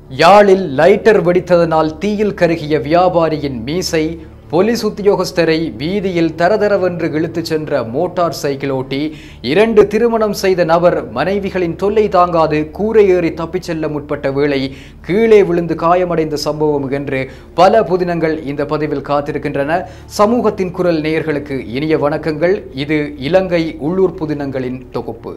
யாழில் லைட்டர் வெடித்ததனால் தீயில் கருகிய வியாபாரியின் மீசை போலீஸ் உத்தியோகஸ்தரை வீதியில் தரதரவென்று இழுத்துச் சென்ற மோட்டார் சைக்கிள் ஓட்டி இரண்டு திருமணம் செய்த நபர் மனைவிகளின் தொல்லை தாங்காது கூரை ஏறி தப்பிச் செல்ல முற்பட்ட வேளை கீழே விழுந்து காயமடைந்த சம்பவம் என்று பல புதினங்கள் இந்த பதிவில் காத்திருக்கின்றன சமூகத்தின் குரல் நேயர்களுக்கு இனிய வணக்கங்கள் இது இலங்கை உள்ளூர் புதினங்களின் தொகுப்பு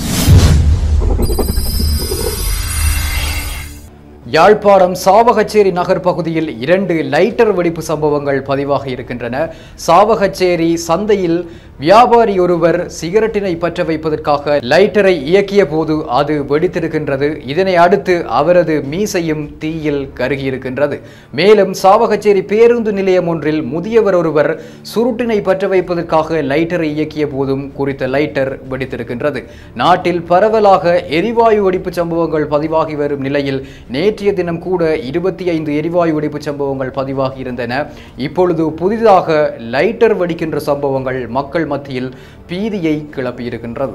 யாழ்ப்பாணம் சாவகச்சேரி நகர் பகுதியில் இரண்டு லைட்டர் வெடிப்பு சம்பவங்கள் பதிவாகி இருக்கின்றன சாவகச்சேரி சந்தையில் வியாபாரி ஒருவர் சிகரெட்டினை பற்ற வைப்பதற்காக லைட்டரை இயக்கிய போது அது வெடித்திருக்கின்றது இதனை அடுத்து அவரது மீசையும் தீயில் கருகியிருக்கின்றது மேலும் சாவகச்சேரி பேருந்து நிலையம் ஒன்றில் முதியவர் ஒருவர் சுருட்டினை பற்ற வைப்பதற்காக லைட்டரை இயக்கிய போதும் குறித்த லைட்டர் வெடித்திருக்கின்றது நாட்டில் பரவலாக எரிவாயு வெடிப்பு சம்பவங்கள் பதிவாகி வரும் நிலையில் நேற்றைய தினம் கூட இருபத்தி ஐந்து எரிவாயு வெடிப்பு சம்பவங்கள் பதிவாகி இருந்தன இப்பொழுது புதிதாக லைட்டர் வெடிக்கின்ற சம்பவங்கள் மக்கள் மத்தியில் பீதியை கிளப்பியிருக்கின்றது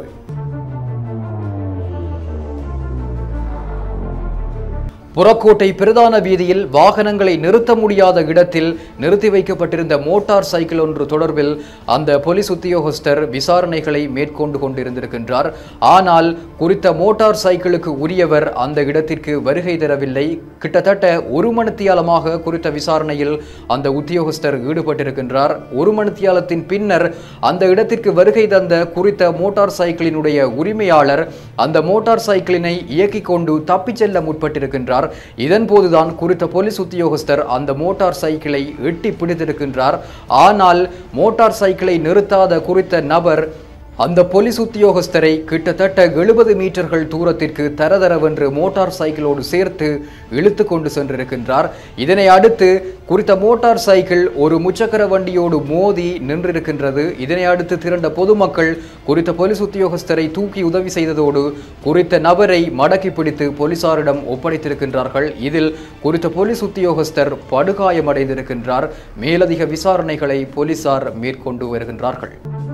புறக்கோட்டை பிரதான வீதியில் வாகனங்களை நிறுத்த முடியாத இடத்தில் நிறுத்தி வைக்கப்பட்டிருந்த மோட்டார் சைக்கிள் ஒன்று தொடர்பில் அந்த போலீஸ் உத்தியோகஸ்தர் விசாரணைகளை மேற்கொண்டு கொண்டிருந்திருக்கின்றார் ஆனால் குறித்த மோட்டார் சைக்கிளுக்கு உரியவர் அந்த இடத்திற்கு வருகை தரவில்லை கிட்டத்தட்ட ஒரு மணித்தியாலமாக குறித்த விசாரணையில் அந்த உத்தியோகஸ்தர் ஈடுபட்டிருக்கின்றார் ஒரு மணித்தியாலத்தின் பின்னர் அந்த இடத்திற்கு வருகை தந்த குறித்த மோட்டார் சைக்கிளினுடைய உரிமையாளர் அந்த மோட்டார் சைக்கிளினை இயக்கிக் கொண்டு தப்பிச் செல்ல முற்பட்டிருக்கின்றார் இதன் போதுதான் குறித்த போலீஸ் உத்தியோகஸ்தர் அந்த மோட்டார் சைக்கிளை எட்டி பிடித்திருக்கின்றார் ஆனால் மோட்டார் சைக்கிளை நிறுத்தாத குறித்த நபர் அந்த போலீஸ் உத்தியோகஸ்தரை கிட்டத்தட்ட எழுபது மீட்டர்கள் தூரத்திற்கு தரதரவென்று மோட்டார் சைக்கிளோடு சேர்த்து இழுத்து கொண்டு சென்றிருக்கின்றார் இதனை அடுத்து குறித்த மோட்டார் சைக்கிள் ஒரு முச்சக்கர வண்டியோடு மோதி நின்றிருக்கின்றது இதனை அடுத்து திரண்ட பொதுமக்கள் குறித்த போலீஸ் உத்தியோகஸ்தரை தூக்கி உதவி செய்ததோடு குறித்த நபரை மடக்கி பிடித்து போலீசாரிடம் ஒப்படைத்திருக்கின்றார்கள் இதில் குறித்த போலீஸ் உத்தியோகஸ்தர் படுகாயமடைந்திருக்கின்றார் மேலதிக விசாரணைகளை போலீசார் மேற்கொண்டு வருகின்றார்கள்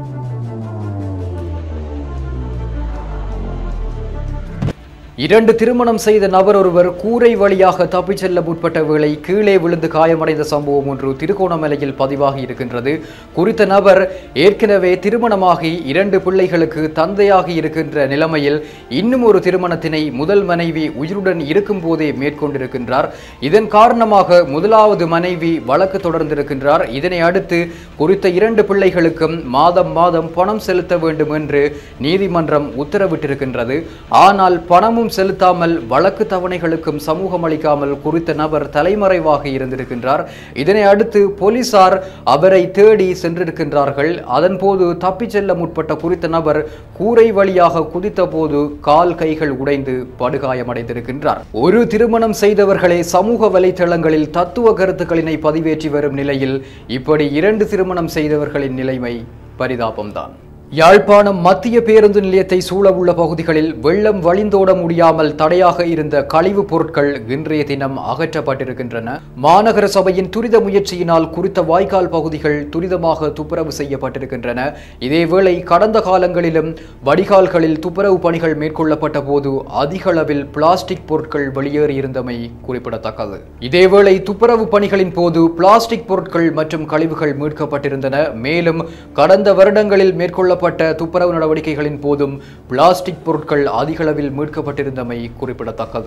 இரண்டு திருமணம் செய்த நபர் ஒருவர் கூரை வழியாக தப்பிச் செல்ல முற்பட்ட வேளை கீழே விழுந்து காயமடைந்த சம்பவம் ஒன்று திருகோணமலையில் பதிவாகி இருக்கின்றது குறித்த நபர் ஏற்கனவே திருமணமாகி இரண்டு பிள்ளைகளுக்கு தந்தையாகி இருக்கின்ற நிலைமையில் இன்னும் ஒரு திருமணத்தினை முதல் மனைவி உயிருடன் இருக்கும் போதே மேற்கொண்டிருக்கின்றார் இதன் காரணமாக முதலாவது மனைவி வழக்கு தொடர்ந்திருக்கின்றார் இதனை அடுத்து குறித்த இரண்டு பிள்ளைகளுக்கும் மாதம் மாதம் பணம் செலுத்த வேண்டும் என்று நீதிமன்றம் உத்தரவிட்டிருக்கின்றது ஆனால் பணமும் பணமும் செலுத்தாமல் வழக்கு தவணைகளுக்கும் சமூகம் அளிக்காமல் குறித்த நபர் தலைமறைவாக இருந்திருக்கின்றார் இதனை அடுத்து போலீசார் அவரை தேடி சென்றிருக்கின்றார்கள் அதன்போது தப்பிச் செல்ல முற்பட்ட குறித்த நபர் கூரை வழியாக குதித்த போது கால் கைகள் உடைந்து படுகாயமடைந்திருக்கின்றார் ஒரு திருமணம் செய்தவர்களே சமூக வலைதளங்களில் தத்துவ கருத்துக்களினை பதிவேற்றி வரும் நிலையில் இப்படி இரண்டு திருமணம் செய்தவர்களின் நிலைமை பரிதாபம்தான் யாழ்ப்பாணம் மத்திய பேருந்து நிலையத்தை சூழவுள்ள பகுதிகளில் வெள்ளம் வழிந்தோட முடியாமல் தடையாக இருந்த கழிவுப் பொருட்கள் இன்றைய தினம் அகற்றப்பட்டிருக்கின்றன மாநகர சபையின் துரித முயற்சியினால் குறித்த வாய்க்கால் பகுதிகள் துரிதமாக துப்புரவு செய்யப்பட்டிருக்கின்றன இதேவேளை கடந்த காலங்களிலும் வடிகால்களில் துப்புரவு பணிகள் மேற்கொள்ளப்பட்ட போது அதிக அளவில் பிளாஸ்டிக் பொருட்கள் வெளியேறியிருந்தமை குறிப்பிடத்தக்கது இதேவேளை துப்புரவு பணிகளின் போது பிளாஸ்டிக் பொருட்கள் மற்றும் கழிவுகள் மீட்கப்பட்டிருந்தன மேலும் கடந்த வருடங்களில் மேற்கொள்ள மேற்கொள்ளப்பட்ட துப்புரவு நடவடிக்கைகளின் போதும் பிளாஸ்டிக் பொருட்கள் அதிகளவில் மீட்கப்பட்டிருந்தமை குறிப்பிடத்தக்கது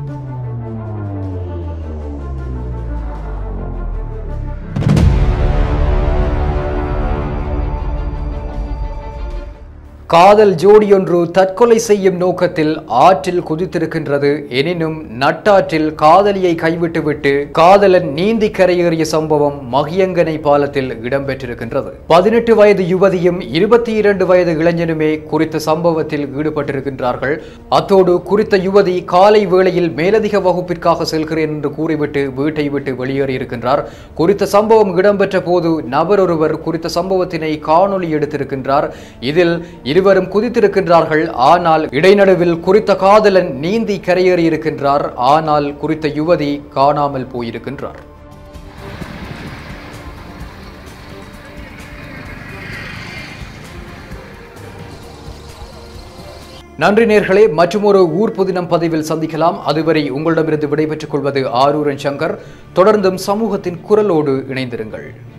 காதல் ஜோடியொன்று தற்கொலை செய்யும் நோக்கத்தில் ஆற்றில் குதித்திருக்கின்றது எனினும் நட்டாற்றில் காதலியை கைவிட்டுவிட்டு காதலன் நீந்தி கரையேறிய சம்பவம் மகியங்கனை பாலத்தில் இடம்பெற்றிருக்கின்றது பதினெட்டு வயது யுவதியும் இருபத்தி இரண்டு வயது இளைஞனுமே குறித்த சம்பவத்தில் ஈடுபட்டிருக்கின்றார்கள் அத்தோடு குறித்த யுவதி காலை வேளையில் மேலதிக வகுப்பிற்காக செல்கிறேன் என்று கூறிவிட்டு வீட்டை விட்டு வெளியேறியிருக்கின்றார் குறித்த சம்பவம் இடம்பெற்ற போது நபர் ஒருவர் குறித்த சம்பவத்தினை காணொலி எடுத்திருக்கின்றார் இதில் இருவரும் குதித்திருக்கின்றார்கள் ஆனால் இடைநடுவில் குறித்த காதலன் நீந்தி கரையேறி இருக்கின்றார் ஆனால் குறித்த யுவதி காணாமல் போயிருக்கின்றார் நன்றி நேர்களே மற்றும் ஒரு ஊர் புதினம் பதிவில் சந்திக்கலாம் அதுவரை உங்களிடமிருந்து விடைபெற்றுக் கொள்வது ஆரூரன் சங்கர் தொடர்ந்தும் சமூகத்தின் குரலோடு இணைந்திருங்கள்